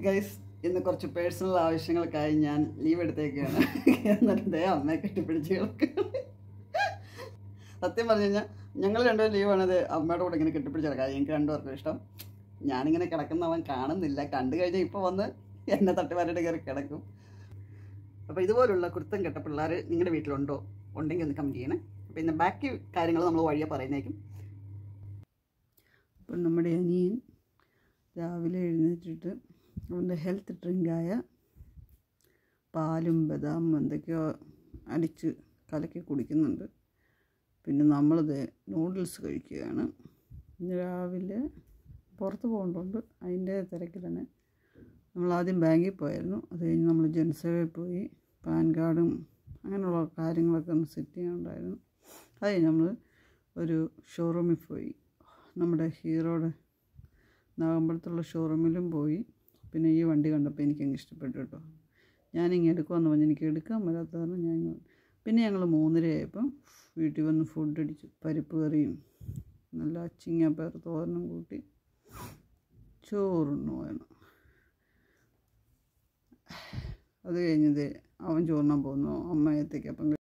Guys ഇന്ന് കുറച്ച് personal ആവശ്യങ്ങൾക്കായി ഞാൻ ലീവ് എടുത്തേക്കാണ് എന്നിട്ട് ദേ അമ്മയെ കെട്ടിപ്പിടിച്ച് കിടക്കുകയാണ് സത്യം പറഞ്ഞു കഴിഞ്ഞാൽ ഞങ്ങൾ രണ്ടുപേരും ലീവാണത് അമ്മയുടെ കൂടെ ഇങ്ങനെ കെട്ടിപ്പിടിച്ച് കിടക്കാം എനിക്ക് രണ്ടുപേർക്കും ഇഷ്ടം ഞാനിങ്ങനെ കിടക്കുന്നവൻ കാണുന്നില്ല കണ്ടു കഴിഞ്ഞാൽ ഇപ്പോൾ വന്ന് എന്നെ തട്ടുപാരയുടെ കയറി കിടക്കും അപ്പോൾ ഇതുപോലുള്ള കുരുത്തം കെട്ട പിള്ളേർ നിങ്ങളുടെ വീട്ടിലുണ്ടോ ഉണ്ടെങ്കിൽ ഒന്ന് കമൻറ്റ് ചെയ്യണേ അപ്പോൾ ഇന്ന് ബാക്കി കാര്യങ്ങൾ നമ്മൾ വഴിയെ പറയുന്നേക്കും അപ്പം നമ്മുടെ അനിയൻ രാവിലെ എഴുന്നേറ്റിട്ട് അവൻ്റെ ഹെൽത്ത് ഡ്രിങ്കായ പാലും ബദാമും എന്തൊക്കെയോ അടിച്ച് കലക്കി കുടിക്കുന്നുണ്ട് പിന്നെ നമ്മളിത് നൂഡിൽസ് കഴിക്കുകയാണ് ഇന്ന് രാവിലെ പുറത്ത് പോകേണ്ടതുകൊണ്ട് അതിൻ്റെ തിരക്കിലാണ് നമ്മൾ ആദ്യം ബാങ്കിൽ പോയായിരുന്നു അത് കഴിഞ്ഞ് നമ്മൾ ജനസേവയിൽ പോയി പാൻ കാർഡും അങ്ങനെയുള്ള കാര്യങ്ങളൊക്കെ ഒന്ന് സെറ്റ് ചെയ്യാനുണ്ടായിരുന്നു അത് കഴിഞ്ഞ് നമ്മൾ ഒരു ഷോറൂമിൽ പോയി നമ്മുടെ ഹീറോയുടെ നാഗമ്പലത്തുള്ള ഷോറൂമിലും പോയി പിന്നെ ഈ വണ്ടി കണ്ടപ്പോൾ എനിക്കങ്ങ് ഇഷ്ടപ്പെട്ടു കേട്ടോ ഞാനിങ്ങനെ എടുക്കുമെന്ന് പറഞ്ഞ് എനിക്ക് എടുക്കാൻ പറ്റാത്ത കാരണം ഞാൻ ഇങ്ങ് വന്നു. പിന്നെ ഞങ്ങൾ മൂന്നരയായപ്പം വീട്ടിൽ വന്ന് ഫുഡ് അടിച്ചു പരിപ്പ് കറിയും നല്ല അച്ചിങ്ങപ്പയർ തോരനും കൂട്ടി ചോറുണ്ണുമായിരുന്നു അത് കഴിഞ്ഞത് അവൻ ചോറിനാൻ പോകുന്നു അമ്മ ഏത്തയ്ക്കപ്പം